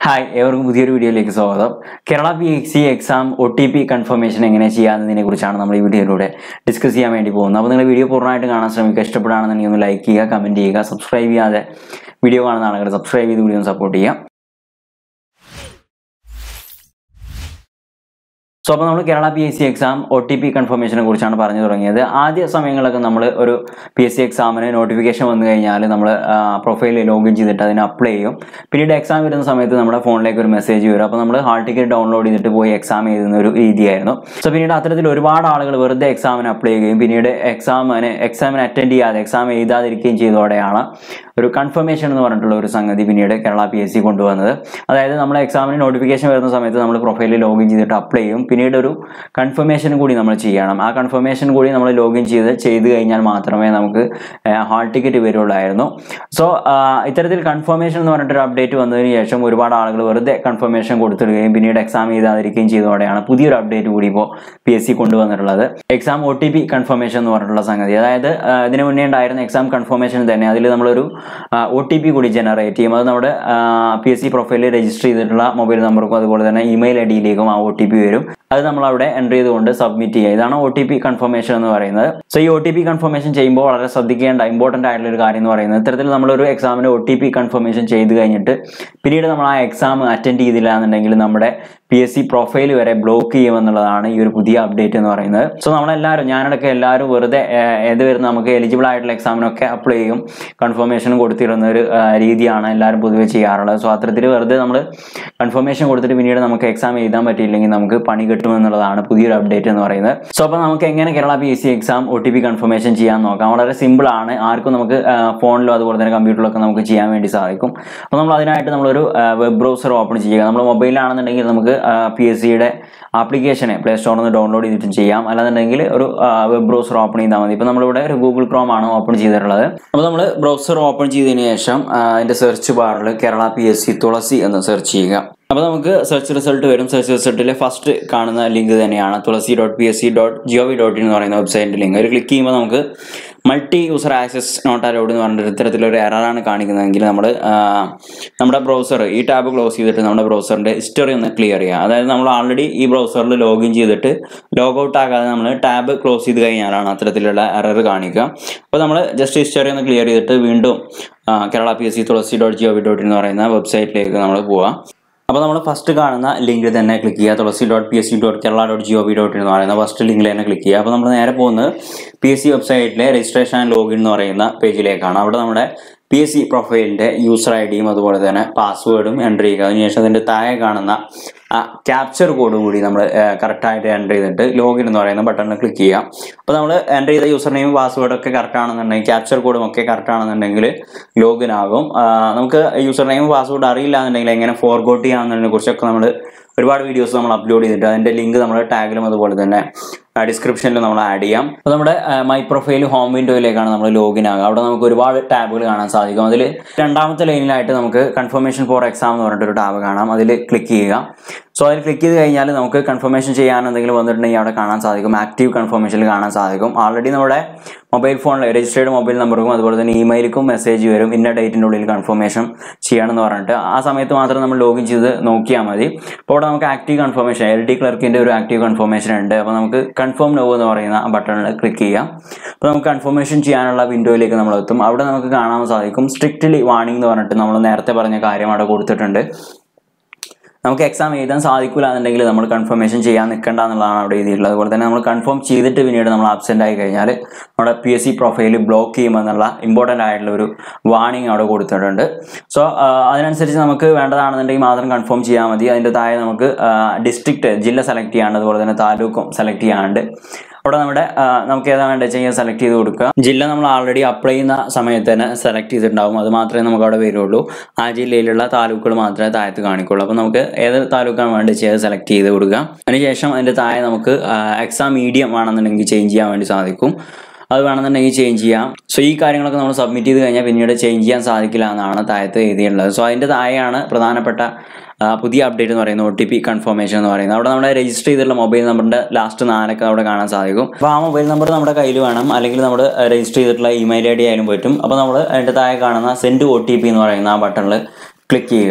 hi ഏവർക്കും പുതിയൊരു വീഡിയോയിലേക്ക് സ്വാഗതം Kerala P S C exam O T P confirmation എങ്ങനെ ചെയ്യാമെന്നതിനെ കുറിച്ചാണ് നമ്മൾ ഈ വീഡിയോയിലൂടെ ഡിസ്കസ് ചെയ്യാൻ വേണ്ടി പോകുന്നത് അപ്പോൾ നിങ്ങൾ വീഡിയോ പൂർണ്ണമായിട്ട് കാണാൻ ശ്രമിക്കുക ഇഷ്ടപ്പെടുകയാണെന്നുണ്ടെങ്കിൽ ഒന്ന് ലൈക്ക് ചെയ്യുക കമൻറ്റ് ചെയ്യുക സബ്സ്ക്രൈബ് ചെയ്യാതെ വീഡിയോ കാണുന്ന ആളുകൾ സബ്സ്ക്രൈബ് ചെയ്ത് വീഡിയോ സപ്പോർട്ട് ചെയ്യുക സോ അപ്പോൾ നമ്മൾ Kerala P S C exam O T P കൺഫർമേഷനെ കുറിച്ചാണ് പറഞ്ഞു തുടങ്ങിയത് ആദ്യ സമയങ്ങളൊക്കെ നമ്മൾ ഒരു പി എസ് സി എക്സാമിന് നോട്ടിഫിക്കേഷൻ വന്നു കഴിഞ്ഞാൽ നമ്മൾ പ്രൊഫൈൽ ലോഗിൻ ചെയ്തിട്ട് അതിന് അപ്ലൈ ചെയ്യും പിന്നീട് എക്സാം വരുന്ന സമയത്ത് നമ്മുടെ ഫോണിലേക്ക് ഒരു മെസ്സേജ് വരും അപ്പോൾ നമ്മൾ ഹാൾ ടിക്കറ്റ് ഡൗൺലോഡ് ചെയ്തിട്ട് പോയി എക്സാം എഴുതുന്ന ഒരു രീതിയായിരുന്നു സോ പിന്നീട് അത്തരത്തിൽ ഒരുപാട് ആളുകൾ വെറുതെ എക്സാമിന് അപ്ലൈ ചെയ്യുകയും പിന്നീട് എക്സാമിന് എക്സാമിന് അറ്റൻഡ് ചെയ്യാതെ എക്സാം എഴുതാതിരിക്കുകയും ചെയ്തതോടെയാണ് ഒരു കൺഫർമേഷൻ എന്ന് പറഞ്ഞിട്ടുള്ള ഒരു സംഗതി പിന്നീട് കേരള പി എസ് സി കൊണ്ടുവന്നത് അതായത് നമ്മൾ എക്സാമിന് നോട്ടിഫിക്കേഷൻ വരുന്ന സമയത്ത് നമ്മൾ പ്രൊഫൈലിൽ ലോഗിൻ ചെയ്തിട്ട് അപ്ലൈ ചെയ്യും പിന്നീട് ഒരു കൺഫർമേഷൻ കൂടി നമ്മൾ ചെയ്യണം ആ കൺഫർമേഷൻ കൂടി നമ്മൾ ലോഗിൻ ചെയ്ത് ചെയ്ത് കഴിഞ്ഞാൽ മാത്രമേ നമുക്ക് ഹാൾ ടിക്കറ്റ് വരുള്ളായിരുന്നു സോ ഇത്തരത്തിൽ കൺഫർമേഷൻ എന്ന് പറഞ്ഞിട്ടൊരു അപ്ഡേറ്റ് വന്നതിന് ശേഷം ഒരുപാട് ആളുകൾ വെറുതെ കൺഫർമേഷൻ കൊടുത്തിടുകയും പിന്നീട് എക്സാം ചെയ്താതിരിക്കുകയും ചെയ്തതോടെയാണ് പുതിയൊരു അപ്ഡേറ്റ് കൂടി ഇപ്പോൾ പി എസ് സി കൊണ്ടുവന്നിട്ടുള്ളത് exam O T P confirmation എന്ന് പറഞ്ഞിട്ടുള്ള സംഗതി അതായത് ആ, ഇതിന് മുന്നേ ഉണ്ടായിരുന്ന എക്സാം കൺഫർമേഷൻ തന്നെ അതിൽ നമ്മളൊരു ഒ ടി പി കൂടി ജനറേറ്റ് ചെയ്യും അത് നമ്മുടെ പി എസ് സി പ്രൊഫൈലിൽ രജിസ്റ്റർ ചെയ്തിട്ടുള്ള മൊബൈൽ നമ്പർക്കും അതുപോലെ തന്നെ ഇമെയിൽ ഐ ഡിയിലേക്കും ആ ഒ ടി പി വരും അത് നമ്മൾ അവിടെ എൻ്റർ ചെയ്തുകൊണ്ട് സബ്മിറ്റ് ചെയ്യുക ഇതാണ് ഒ ടി പി കൺഫർമേഷൻ എന്ന് പറയുന്നത് സോ ഈ ഒ ടി പി കൺഫർമേഷൻ ചെയ്യുമ്പോൾ വളരെ ശ്രദ്ധിക്കേണ്ട ഇമ്പോർട്ടൻ്റ് ആയിട്ടുള്ള ഒരു കാര്യം എന്ന് പറയുന്നത് ഇത്തരത്തിൽ നമ്മളൊരു എക്സാമിന് ഒ ടി പി കൺഫർമേഷൻ ചെയ്ത് കഴിഞ്ഞിട്ട് പിന്നീട് നമ്മൾ ആ എക്സാം അറ്റൻഡ് ചെയ്തില്ല എന്നുണ്ടെങ്കിൽ നമ്മുടെ പി എസ് സി പ്രൊഫൈൽ വരെ ബ്ലോക്ക് ചെയ്യുമെന്നുള്ളതാണ് ഈ ഒരു പുതിയ അപ്ഡേറ്റ് എന്ന് പറയുന്നത് സോ നമ്മളെല്ലാവരും ഞാനടക്കം എല്ലാവരും വെറുതെ ഏഹ്, ഏത് വരുന്ന നമുക്ക് എലിജിബിൾ ആയിട്ടുള്ള എക്സാമിനൊക്കെ അപ്ലൈ ചെയ്യും കൺഫർമേഷൻ കൊടുത്തിരുന്ന ഒരു ആ, രീതിയാണ് എല്ലാവരും പൊതുവെ ചെയ്യാറുള്ളത് സോ അത്തരത്തിൽ വെറുതെ നമ്മൾ കൺഫർമേഷൻ കൊടുത്തിട്ട് പിന്നീട് നമുക്ക് എക്സാം എഴുതാൻ പറ്റിയില്ലെങ്കിൽ നമുക്ക് പണി കിട്ടും എന്നുള്ളതാണ് പുതിയൊരു അപ്ഡേറ്റ് എന്ന് പറയുന്നത് സോ അപ്പോൾ നമുക്ക് എങ്ങനെ Kerala P S C exam O T P confirmation ചെയ്യാൻ നോക്കാം വളരെ സിമ്പിൾ ആണ് ആർക്കും നമുക്ക് ആ, ഫോണിലോ അതുപോലെ തന്നെ കമ്പ്യൂട്ടറിലൊക്കെ നമുക്ക് ചെയ്യാൻ വേണ്ടി സാധിക്കും അപ്പോൾ നമ്മൾ അതിനായിട്ട് നമ്മളൊരു വെബ് ബ്രൗസർ ഓപ്പൺ ചെയ്യുക നമ്മൾ മൊബൈലിലാണെന്നുണ്ടെങ്കിൽ നമുക്ക് പി എസ് സിയുടെ ആപ്ലിക്കേഷനെ പ്ലേ സ്റ്റോറിൽ നിന്ന് ഡൗൺലോഡ് ചെയ്തിട്ടും ചെയ്യാം അല്ലാന്നുണ്ടെങ്കിൽ ഒരു വെബ് ബ്രൗസർ ഓപ്പൺ ചെയ്താൽ മതി ഇപ്പോൾ നമ്മളിവിടെ ഒരു ഗൂഗിൾ ക്രോം ആണ് ഓപ്പൺ ചെയ്തിട്ടുള്ളത് അപ്പോൾ നമ്മൾ ബ്രൗസർ ഓപ്പൺ ചെയ്തതിന് ശേഷം ആ, അതിൻ്റെ സെർച്ച് ബാറിൽ Kerala P S C Thulasi എന്ന് സെർച്ച് ചെയ്യുക അപ്പോൾ നമുക്ക് സെർച്ച് റിസൾട്ട് വരും സെർച്ച് റിസൾട്ടിൽ ഫസ്റ്റ് കാണുന്ന ലിങ്ക് തന്നെയാണ് Thulasi dot P S C dot G O V dot in എന്ന് പറയുന്ന വെബ്സൈറ്റിൻ്റെ ലിങ്ക് ഒരു ക്ലിക്ക് ചെയ്യുമ്പോൾ നമുക്ക് multi user access not allowed എന്ന് പറഞ്ഞിട്ട് ഇത്തരത്തിലൊരു എററാണ് കാണിക്കുന്നതെങ്കിൽ നമ്മൾ നമ്മുടെ ബ്രൗസർ ഈ ടാബ് ക്ലോസ് ചെയ്തിട്ട് നമ്മുടെ ബ്രൗസറിൻ്റെ ഹിസ്റ്ററി ഒന്ന് ക്ലിയർ ചെയ്യുക അതായത് നമ്മൾ ആൾറെഡി ഈ ബ്രൗസറിൽ ലോഗിൻ ചെയ്തിട്ട് ലോഗ് ഔട്ട് ആകാതെ നമ്മൾ ടാബ് ക്ലോസ് ചെയ്ത് കഴിഞ്ഞാലാണ് അത്തരത്തിലുള്ള എറർ കാണിക്കുക അപ്പോൾ നമ്മൾ ജസ്റ്റ് ഹിസ്റ്ററി ഒന്ന് ക്ലിയർ ചെയ്തിട്ട് വീണ്ടും ആ, Kerala P S C Thulasi dot G O V dot in എന്ന് പറയുന്ന വെബ്സൈറ്റിലേക്ക് നമ്മൾ പോവാം അപ്പോൾ നമ്മൾ ഫസ്റ്റ് കാണുന്ന ലിങ്കിൽ തന്നെ ക്ലിക്ക് ചെയ്യുക Thulasi dot P S C dot Kerala dot G O V dot എന്ന് പറയുന്ന ഫസ്റ്റ് ലിങ്കിൽ തന്നെ ക്ലിക്ക് ചെയ്യുക അപ്പോൾ നമ്മൾ നേരെ പോകുന്നത് പി എസ് സി വെബ്സൈറ്റിലെ രജിസ്ട്രേഷൻ ആൻഡ് ലോഗിൻ എന്ന് പറയുന്ന പേജിലേക്കാണ് അവിടെ നമ്മുടെ പി എസ് സി പ്രൊഫൈലിൻ്റെ യൂസർ ഐ ഡിയും അതുപോലെ തന്നെ പാസ്വേഡും എൻ്റർ ചെയ്യുക അതിനുശേഷം അതിൻ്റെ താഴെ കാണുന്ന ആ ക്യാപ്ചർ കോഡ് കൂടി നമ്മൾ കറക്റ്റായിട്ട് എൻ്റർ ചെയ്തിട്ട് ലോഗിൻ എന്ന് പറയുന്ന ബട്ടണിൽ ക്ലിക്ക് ചെയ്യാം അപ്പോൾ നമ്മൾ എൻ്റർ ചെയ്ത യൂസർ നെയിം പാസ്വേഡ് ഒക്കെ കറക്റ്റ് ആണെന്നുണ്ടെങ്കിൽ ക്യാപ്ചർ കോഡും ഒക്കെ കറക്റ്റ് ആണെന്നുണ്ടെങ്കിൽ ലോഗിൻ ആകും ആ, നമുക്ക് യൂസർ നെയിം പാസ്വേഡ് അറിയില്ല എന്നുണ്ടെങ്കിൽ എങ്ങനെ ഫോർഗോട്ട് ചെയ്യാമെന്നതിനെ കുറിച്ചൊക്കെ നമ്മൾ ഒരുപാട് വീഡിയോസ് നമ്മൾ അപ്ലോഡ് ചെയ്തിട്ട് അതിൻ്റെ ലിങ്ക് നമ്മൾ ടാഗിലും അതുപോലെ തന്നെ ഡിസ്ക്രിപ്ഷനിൽ നമ്മൾ ആഡ് ചെയ്യാം അപ്പോൾ നമ്മുടെ മൈ പ്രൊഫൈൽ ഹോം വിൻഡോയിലേക്കാണ് നമ്മൾ ലോഗിൻ ആകുക അവിടെ നമുക്ക് ഒരുപാട് ടാബുകൾ കാണാൻ സാധിക്കും അതിൽ രണ്ടാമത്തെ ലൈനിലായിട്ട് നമുക്ക് കൺഫർമേഷൻ ഫോർ എക്സാം എന്ന് പറഞ്ഞിട്ടൊരു ടാബ് കാണാം അതിൽ ക്ലിക്ക് ചെയ്യുക സോ അതിൽ ക്ലിക്ക് ചെയ്ത് കഴിഞ്ഞാൽ നമുക്ക് കൺഫർമേഷൻ ചെയ്യാൻ എന്തെങ്കിലും വന്നിട്ടുണ്ടെങ്കിൽ അവിടെ കാണാൻ സാധിക്കും ആക്റ്റീവ് കൺഫർമേഷനിൽ കാണാൻ സാധിക്കും ആൾറെഡി നമ്മുടെ മൊബൈൽ ഫോണിൽ രജിസ്റ്റേർഡ് മൊബൈൽ നമ്പർക്കും അതുപോലെ തന്നെ ഇമെയിലിക്കും മെസ്സേജ് വരും ഇന്ന ഡേറ്റിൻ്റെ ഉള്ളിൽ കൺഫർമേഷൻ ചെയ്യണമെന്ന് പറഞ്ഞിട്ട് ആ സമയത്ത് മാത്രം നമ്മൾ ലോഗിൻ ചെയ്ത് നോക്കിയാൽ മതി അപ്പോൾ അവിടെ നമുക്ക് ആക്റ്റീവ് കൺഫർമേഷൻ എൽ ഡി ക്ലർക്കിൻ്റെ ഒരു ആക്റ്റീവ് കൺഫർമേഷൻ ഉണ്ട് അപ്പോൾ നമുക്ക് കൺഫേം നോ എന്ന് പറയുന്ന ആ ബട്ടണിൽ ക്ലിക്ക് ചെയ്യാം അപ്പോൾ നമുക്ക് കൺഫർമേഷൻ ചെയ്യാനുള്ള വിൻഡോയിലേക്ക് നമ്മൾ എത്തും അവിടെ നമുക്ക് കാണാൻ സാധിക്കും സ്ട്രിക്റ്റ്ലി വാർണിംഗ് എന്ന് പറഞ്ഞിട്ട് നമ്മൾ നേരത്തെ പറഞ്ഞ കാര്യം അവിടെ കൊടുത്തിട്ടുണ്ട് നമുക്ക് എക്സാം എഴുതാൻ സാധിക്കില്ല എന്നുണ്ടെങ്കിൽ നമ്മൾ കൺഫർമേഷൻ ചെയ്യാൻ നിൽക്കേണ്ട എന്നുള്ളതാണ് അവിടെ എഴുതിയിട്ടുള്ളത് അതുപോലെ തന്നെ നമ്മൾ കൺഫേം ചെയ്തിട്ട് പിന്നീട് നമ്മൾ ആബ്സെൻ്റ് ആയി കഴിഞ്ഞാൽ നമ്മുടെ P S C profile block ചെയ്യുമെന്നുള്ള ഇമ്പോർട്ടൻ്റ് ആയിട്ടുള്ള ഒരു വാർണിംഗ് അവിടെ കൊടുത്തിട്ടുണ്ട് സോ അതിനനുസരിച്ച് നമുക്ക് വേണ്ടതാണെന്നുണ്ടെങ്കിൽ മാത്രം കൺഫേം ചെയ്യാൻ മതി അതിൻ്റെ താഴെ നമുക്ക് ഡിസ്ട്രിക്റ്റ് ജില്ല സെലക്ട് ചെയ്യാണ്ട് അതുപോലെ തന്നെ താലൂക്കും സെലക്ട് ചെയ്യാണ്ട് അവിടെ നമ്മുടെ ആ, നമുക്ക് ഏതാണ് വേണ്ടത് വെച്ച് കഴിഞ്ഞാൽ സെലക്ട് ചെയ്ത് കൊടുക്കുക ജില്ല നമ്മൾ ആൾറെഡി അപ്ലൈ ചെയ്യുന്ന സമയത്ത് തന്നെ സെലക്ട് ചെയ്തിട്ടുണ്ടാവും അത് മാത്രമേ നമുക്ക് അവിടെ വരുള്ളൂ ആ ജില്ലയിലുള്ള താലൂക്കുകൾ മാത്രമേ താഴത്ത് കാണിക്കുള്ളൂ അപ്പോൾ നമുക്ക് ഏത് താലൂക്കാണ് വേണ്ടത് വെച്ചാൽ അത് സെലക്ട് ചെയ്ത് കൊടുക്കുക അതിനുശേഷം അതിൻ്റെ താഴെ നമുക്ക് എക്സാം മീഡിയം ആണെന്നുണ്ടെങ്കിൽ ചേഞ്ച് ചെയ്യാൻ വേണ്ടി സാധിക്കും അത് വേണമെന്നുണ്ടെങ്കിൽ ചേഞ്ച് ചെയ്യാം സോ ഈ കാര്യങ്ങളൊക്കെ നമ്മൾ സബ്മിറ്റ് ചെയ്ത് കഴിഞ്ഞാൽ പിന്നീട് ചേഞ്ച് ചെയ്യാൻ സാധിക്കില്ല എന്നാണ് താഴത്ത് എഴുതിയുള്ളത് സോ അതിൻ്റെ താഴെയാണ് പ്രധാനപ്പെട്ട ആ, പുതിയ അപ്ഡേറ്റ് എന്ന് പറയുന്നത് ഒ ടി പി കൺഫർമേഷൻ എന്ന് പറയുന്നത് അവിടെ നമ്മുടെ രജിസ്റ്റർ ചെയ്തിട്ടുള്ള മൊബൈൽ നമ്പറിൻ്റെ ലാസ്റ്റ് നാലൊക്കെ അവിടെ കാണാൻ സാധിക്കും അപ്പോൾ ആ മൊബൈൽ നമ്പർ നമ്മുടെ കയ്യിൽ വേണം അല്ലെങ്കിൽ നമ്മൾ രജിസ്റ്റർ ചെയ്തിട്ടുള്ള ഇമെയിൽ ഐ ഡി ആയാലും പറ്റും അപ്പോൾ നമ്മൾ അതിൻ്റെ താഴെ കാണുന്ന സെൻഡ് ഒ ടി പി എന്ന് പറയുന്ന ആ ബട്ടണിൽ ക്ലിക്ക് ചെയ്യുക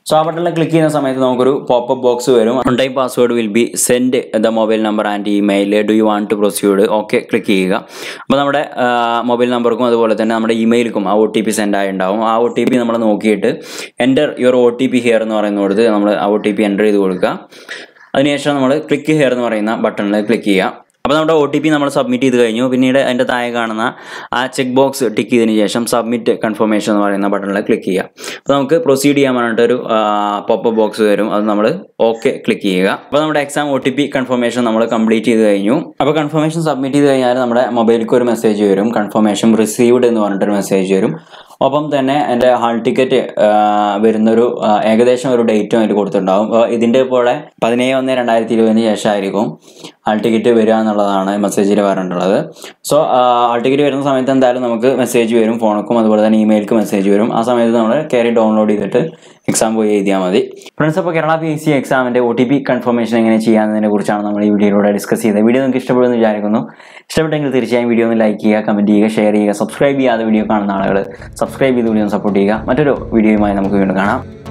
സോ ആ ബട്ടണിൽ ക്ലിക്ക് ചെയ്യുന്ന സമയത്ത് നമുക്കൊരു പോപ്പ് ബോക്സ് വരും on time password will be send the mobile number and email do you want to proceed okay click ചെയ്യുക അപ്പോൾ നമ്മുടെ മൊബൈൽ നമ്പർക്കും അതുപോലെ തന്നെ നമ്മുടെ ഇമെയിൽക്കും ആ ഒ ടി പി സെൻഡ് ആയിട്ടുണ്ടാവും ആ ഒ ടി പി നമ്മൾ നോക്കിയിട്ട് enter your O T P here എന്ന് പറയുന്നിടത്ത് നമ്മൾ ആ ഒ ടി പി എൻ്റർ ചെയ്ത് കൊടുക്കുക അതിനുശേഷം നമ്മൾ ക്ലിക്ക് ഹിയർ എന്ന് പറയുന്ന ബട്ടണിൽ ക്ലിക്ക് ചെയ്യുക അപ്പോൾ നമ്മുടെ ഒ ടി പി നമ്മൾ സബ്മിറ്റ് ചെയ്ത് കഴിഞ്ഞു പിന്നീട് അതിൻ്റെ താഴെ കാണുന്ന ആ ചെക്ക് ബോക്സ് ടിക്ക് ചെയ്തതിന് ശേഷം സബ്മിറ്റ് കൺഫർമേഷൻ എന്ന് പറയുന്ന ബട്ടണിൽ ക്ലിക്ക് ചെയ്യുക അപ്പോൾ നമുക്ക് പ്രൊസീഡ് ചെയ്യാൻ വേണ്ടിയിട്ടൊരു പോപ്പ് ബോക്സ് വരും അത് നമ്മൾ ഓക്കെ ക്ലിക്ക് ചെയ്യുക അപ്പോൾ നമ്മുടെ exam O T P confirmation നമ്മൾ കംപ്ലീറ്റ് ചെയ്ത് കഴിഞ്ഞു അപ്പോൾ കൺഫർമേഷൻ സബ്മിറ്റ് ചെയ്ത് കഴിഞ്ഞാൽ നമ്മുടെ മൊബൈലിലേക്ക് ഒരു മെസ്സേജ് വരും കൺഫർമേഷൻ റിസീവ്ഡ് എന്ന് പറഞ്ഞിട്ടൊരു മെസ്സേജ് വരും ഒപ്പം തന്നെ എൻ്റെ ഹാൾ ടിക്കറ്റ് വരുന്നൊരു ആ, ഏകദേശം ഒരു ഡേറ്റും അതിൽ കൊടുത്തിട്ടുണ്ടാവും ആ, ഇതിൻ്റെ പോലെ പതിനേഴ് ഒന്ന് രണ്ടായിരത്തി ഇരുപതിന് ശേഷമായിരിക്കും ഹാൾ ടിക്കറ്റ് വരിക എന്നുള്ളതാണ് മെസ്സേജിൽ പറഞ്ഞിട്ടുള്ളത് സോ ഹാൾ ടിക്കറ്റ് വരുന്ന സമയത്ത് എന്തായാലും നമുക്ക് മെസ്സേജ് വരും ഫോണക്കും അതുപോലെ തന്നെ ഇമെയിൽക്ക് മെസ്സേജ് വരും ആ സമയത്ത് നമ്മൾ കയറി ഡൗൺലോഡ് ചെയ്തിട്ട് എക്സാം പോയി എഴുതിയാൽ മതി ഫ്രണ്ട്സ് അപ്പോൾ കേരള പി എസ് സി എക്സാമിൻ്റെ ഒ ടി പി കൺഫർമേഷൻ എങ്ങനെ ചെയ്യാമെന്നതിനെ കുറിച്ചാണ് നമ്മൾ ഈ വീഡിയോയിലൂടെ ഡിസ്കസ് ചെയ്തത് വീഡിയോ നിങ്ങൾക്ക് ഇഷ്ടപ്പെടുമെന്ന് വിചാരിക്കുന്നു ഇഷ്ടപ്പെട്ടെങ്കിൽ തീർച്ചയായും വീഡിയോ ഒന്ന് ലൈക്ക് ചെയ്യുക കമൻറ്റ് ചെയ്യുക ഷെയർ ചെയ്യുക സബ്സ്ക്രൈബ് ചെയ്യാതെ വീഡിയോ കാണുന്ന ആളുകൾ സബ്സ്ക്രൈബ് ചെയ്ത് വീഡിയോ സപ്പോർട്ട് ചെയ്യുക മറ്റൊരു വീഡിയോയുമായി നമുക്ക് വീണ്ടും കാണാം